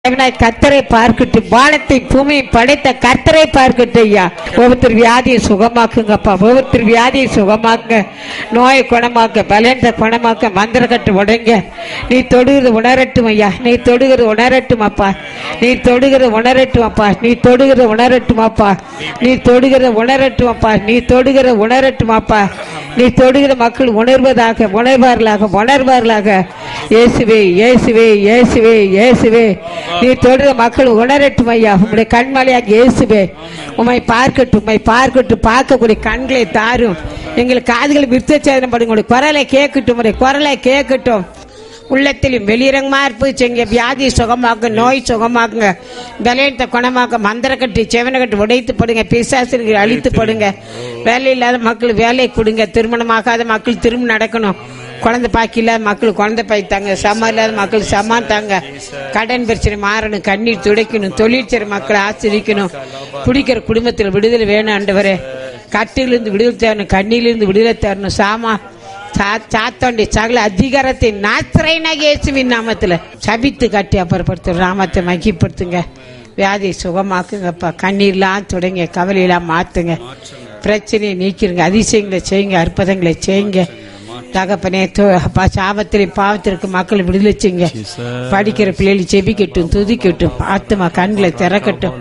தேவனாய் கர்த்தரை பார்க்கட்டும் வானத்தை பூமியை படைத்த கர்த்தரை பார்க்கட்டும் ஐயா ஒவ்வொருத்தர் வியாதியை சுகமாக்குங்கப்பா ஒவ்வொருத்தர் வியாதியை சுகமாக்க நோயை குணமாக்க பலந்த குணமாக்க மந்திரக்கட்டு உடைங்க நீ தொடுகிறது உணரட்டும் ஐயா நீ தொடுகிறது உணரட்டும் அப்பா நீ தொடுகிறது உணரட்டும் அப்பா நீ தொடுகிறது உணரட்டும் அப்பா நீ தொடுகிற உணரட்டும் அப்பா நீ தொடுகிற உணரட்டும் அப்பா நீ தொடுகிற மக்கள் உணர்வதாக உணர்வார்களாக உணர்வார்களாக இயேசுவே இயேசுவே இயேசுவே இயேசுவே நீ தொடுகிற மக்கள் உணரட்டும் ஐயா உங்களுடைய கண்மலையாக இயேசுவே உம்மை பார்க்கட்டும் உம்மை பார்க்கட்டும் பார்க்கக்கூடிய கண்களை தாரும் எங்களுக்கு காதுகளை விருத்தச்சேதனம் பண்ணுங்க உங்களுடைய குரலை கேட்கட்டும் உங்களுடைய குரலை கேட்கட்டும் உள்ளத்திலும் வெளியிறங்கமா இருப்பு எங்க வியாதி சுகமாக்கு நோய் சுகமாக்குங்க பலயத்தை குணமாக்க மந்திரக்கட்டு செவனக்கட்டு உடைத்து படுங்க பிசாசிற்கு அழித்து படுங்க வேலை இல்லாத மக்கள் வேலை கொடுங்க திருமணமாகாத மக்கள் திரும்ப நடக்கணும் குழந்தை பாக்கி இல்லாத மக்கள் குழந்தை பாய்த்தாங்க சம இல்லாத மக்கள் சமாத்தாங்க கடன் பிரச்சனை மாறணும் கண்ணீர் துடைக்கணும் தொழிற்சர மக்களை ஆசிரிக்கணும் குடிக்கிற குடும்பத்தில் விடுதலை வேணும் ஆண்டவரே கட்டிலிருந்து விடுதலை தரணும் கண்ணிலிருந்து விடுதலை தரணும் சாமா சா- சாத்தாண்டி சகல அதிகாரத்தை நாத்திரைனாக இயேசுவின் நாமத்துல சபித்து கட்டி அப்புறப்படுத்து நாமத்தை மகிப்படுத்துங்க வியாதியை சுகமாக்குங்கப்பா கண்ணீர்லாம் தொடங்க கவலையெல்லாம் மாத்துங்க பிரச்சனையை நீக்கிருங்க அதிசயங்களை செய்யுங்க அற்புதங்களை செய்யுங்க தகப்பனே தோ- அப்பா சாபத்திலே பாவத்திற்கு மக்கள் விடுதலை செய்யுங்க படிக்கிற பிள்ளைகள் செபிக்கட்டும் துதிக்கட்டும் ஆத்துமா கண்களை திறக்கட்டும்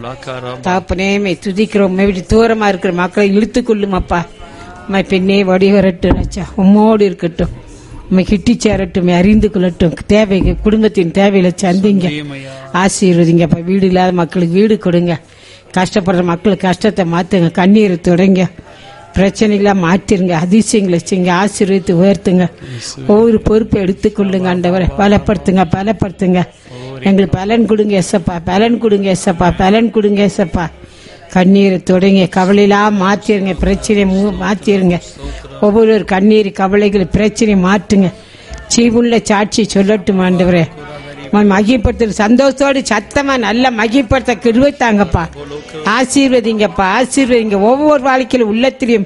தகப்பனே துதிக்கிறோம் இப்படி தூரமா இருக்கிற மக்களை இழுத்து கொள்ளும் அப்பா உம்மை பின்னே வடிவரட்டும் ராஜா உம்மோடு இருக்கட்டும் உண்மை கிட்டி சேரட்டும் உம்மை அறிந்து கொள்ளட்டும் தேவை குடும்பத்தின் தேவையில சந்திங்க ஆசீர்வதிங்க அப்ப வீடு இல்லாத மக்களுக்கு வீடு கொடுங்க கஷ்டப்படுற மக்களுக்கு கஷ்டத்தை மாத்துங்க கண்ணீரை தொடங்க பிரச்சனைகளை மாற்றிருங்க அதிசயங்களை செய்யுங்க ஆசீர்வதித்து உயர்த்துங்க ஒவ்வொரு பொறுப்பை எடுத்துக்கொள்ளுங்க ஆண்டவரை பலப்படுத்துங்க பலப்படுத்துங்க எங்களுக்கு பலன் கொடுங்க எசப்பா பலன் கொடுங்க எசப்பா பலன் கொடுங்க எசப்பா கண்ணீரை தொடங்க கவலையெல்லாம் மாற்றிருங்க பிரச்சனை மு- மாற்றிருங்க ஒவ்வொரு கண்ணீர் கவலைகள் பிரச்சனை மாற்றுங்க சீவுள்ள சாட்சி சொல்லட்டும் ஆண்டவரே மகிப்படுத்த சந்தோஷத்தோடு சத்தமா நல்ல மகிப்படுத்த கிருவைத்தாங்கப்பா ஆசீர்வதிங்கப்பா ஆசீர்வதிங்க ஒவ்வொரு வாழ்க்கையில உள்ளத்திலையும்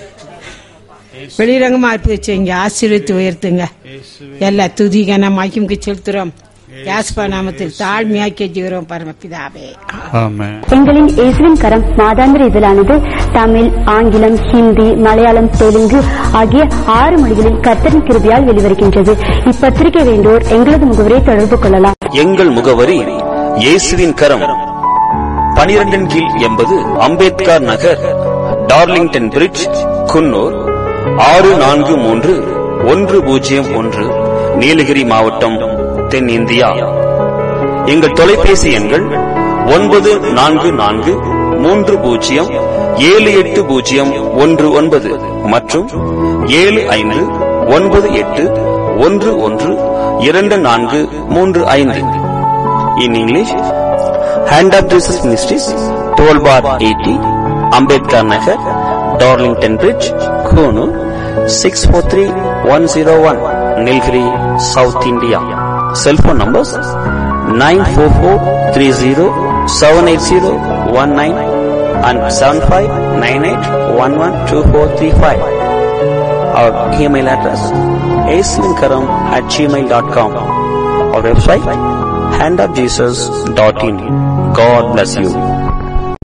வெளிரங்கமா இருப்பு செய்யுங்க ஆசீர்வதித்து உயர்த்துங்க எல்லா துதிகன மகிமுக்கு செலுத்துறோம் யாஸ்பா நாமத்தில் தாழ்மையா கெஞ்சுகிறோம் பரமபிதாவே ஆமென் எங்களின் இயேசுவின் கரம் மாதாந்திர இதழானது தமிழ் ஆங்கிலம் ஹிந்தி மலையாளம் தெலுங்கு ஆகிய ஆறு மொழிகளில் கர்த்தரின் கிருபையால் வெளிவருகின்றது இப்பத்திரிகை வேண்டோர் எங்களது முகவரை தொடர்பு கொள்ளலாம் எங்கள் முகவரி இயேசுவின் கரம் பனிரெண்டின் கீழ் எண்பது அம்பேத்கர் நகர் டார்லிங்டன் பிரிட்ஜ் குன்னூர் ஆறு நான்கு மூன்று ஒன்று பூஜ்ஜியம் ஒன்று நீலகிரி மாவட்டம் தென்னிந்தியா எங்கள் தொலைபேசி எண்கள் ஒன்பது நான்கு நான்கு மூன்று பூஜ்ஜியம் ஏழு எட்டு பூஜ்ஜியம் ஒன்று ஒன்பது மற்றும் ஏழு ஐந்து ஒன்பது எட்டு ஒன்று ஒன்று இரண்டு நான்கு மூன்று ஐந்து in English hand of Jesus ministries twelve bar eighty Ambedkar Nagar Darlington bridge Coonoor six four three one zero one Nilgiri south India cellphone numbers nine four four three zero seven eight zero one nine and seven five nine eight one one two four three five our email address aswinkaram at gmail.com our website handofjesus.in god bless you